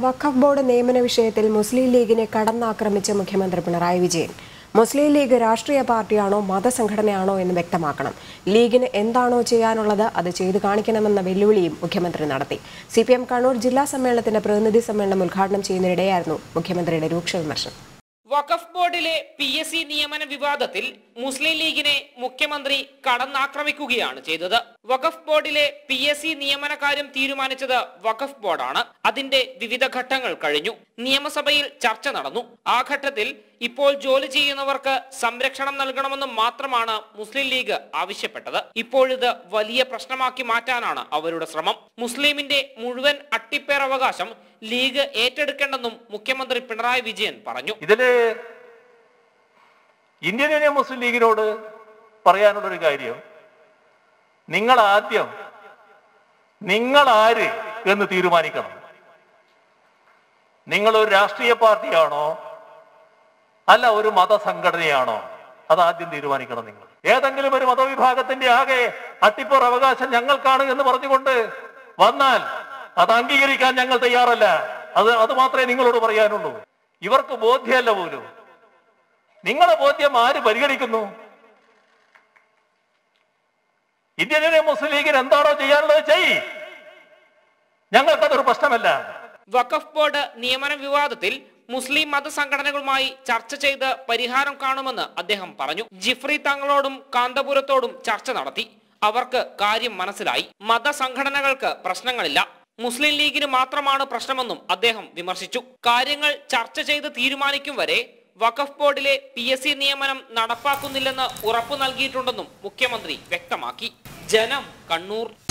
വഖഫ് board നിയമന വിഷയത്തിൽ മുസ്ലിം ലീഗിനെ കടന്നാക്രമിച്ച മുഖ്യമന്ത്രി പിണറായി വിജയൻ മുസ്ലിം ലീഗ് രാഷ്ട്രീയ പാർട്ടിയാണോ മതസംഘടനയാണോ എന്ന് വ്യക്തമാക്കണം ലീഗിന് എന്താണോ ചെയ്യാനുള്ളത് അത് ചെയ്തു കാണിക്കണമെന്ന വെല്ലുവിളിയും മുഖ്യമന്ത്രി നടത്തി സി പി എം കണ്ണൂർ ജില്ലാ സമ്മേളനത്തിന്റെ പ്രതിനിധി സമ്മേളനം ഉദ്ഘാടനം ചെയ്യുന്നതിനിടെയായിരുന്നു മുഖ്യമന്ത്രിയുടെ രൂക്ഷ വിമർശനം വഖഫ് ബോർഡിലെ പി എസ് സി നിയമന വിവാദത്തിൽ മുസ്ലിം ലീഗിനെ മുഖ്യമന്ത്രി കടന്നാക്രമിക്കുകയാണ് ചെയ്തത് വഖഫ് ബോർഡിലെ പി എസ് സി നിയമന കാര്യം തീരുമാനിച്ചത് വഖഫ് ബോർഡാണ് അതിന്റെ വിവിധ ഘട്ടങ്ങൾ കഴിഞ്ഞു നിയമസഭയിൽ ചർച്ച നടന്നു ആ ഘട്ടത്തിൽ ഇപ്പോൾ ജോലി ചെയ്യുന്നവർക്ക് സംരക്ഷണം നൽകണമെന്ന് മാത്രമാണ് മുസ്ലിം ലീഗ് ആവശ്യപ്പെട്ടത് ഇപ്പോഴിത് വലിയ പ്രശ്നമാക്കി മാറ്റാനാണ് അവരുടെ ശ്രമം മുസ്ലിമിന്റെ മുഴുവൻ അട്ടിപ്പേറവകാശം ലീഗ് ഏറ്റെടുക്കേണ്ടെന്നും മുഖ്യമന്ത്രി പിണറായി വിജയൻ പറഞ്ഞു ഇതില് ഇന്ത്യൻ യൂണിയൻ മുസ്ലിം ലീഗിനോട് പറയാനുള്ളൊരു കാര്യം നിങ്ങൾ ആദ്യം നിങ്ങൾ ആര് എന്ന് തീരുമാനിക്കണം നിങ്ങൾ ഒരു രാഷ്ട്രീയ പാർട്ടിയാണോ അല്ല ഒരു മതസംഘടനയാണോ അത് ആദ്യം തീരുമാനിക്കണം നിങ്ങൾ ഏതെങ്കിലും ഒരു മതവിഭാഗത്തിന്റെ ആകെ അട്ടിപ്പുറ അവകാശം ഞങ്ങൾക്കാണ് എന്ന് പറഞ്ഞുകൊണ്ട് വന്നാൽ അത് അംഗീകരിക്കാൻ ഞങ്ങൾ തയ്യാറല്ല അത് അത് മാത്രമേ നിങ്ങളോട് പറയാനുള്ളൂ ഇവർക്ക് ബോധ്യമല്ല പോലും നിങ്ങളുടെ ബോധ്യം ആര് പരിഗണിക്കുന്നു ഇന്ത്യൻ യൂണിയൻ മുസ്ലിം ലീഗിന് എന്താണോ ചെയ്യാനുള്ളത് ചെയ് ഞങ്ങൾക്കതൊരു പ്രശ്നമല്ല വഖഫ് ബോർഡ് നിയമന വിവാദത്തിൽ മുസ്ലിം മതസംഘടനകളുമായി ചർച്ച ചെയ്ത് പരിഹാരം കാണുമെന്ന് അദ്ദേഹം പറഞ്ഞു ജിഫ്രി തങ്ങളോടും കാന്തപുരത്തോടും ചർച്ച നടത്തി അവർക്ക് കാര്യം മനസ്സിലായി മതസംഘടനകൾക്ക് പ്രശ്നങ്ങളില്ല മുസ്ലിം ലീഗിന് മാത്രമാണ് പ്രശ്നമെന്നും അദ്ദേഹം വിമർശിച്ചു കാര്യങ്ങൾ ചർച്ച ചെയ്ത് തീരുമാനിക്കും വരെ വഖഫ് ബോർഡിലെ പി എസ് സി നിയമനം നടപ്പാക്കുന്നില്ലെന്ന് ഉറപ്പു നൽകിയിട്ടുണ്ടെന്നും മുഖ്യമന്ത്രി വ്യക്തമാക്കി ജനം കണ്ണൂർ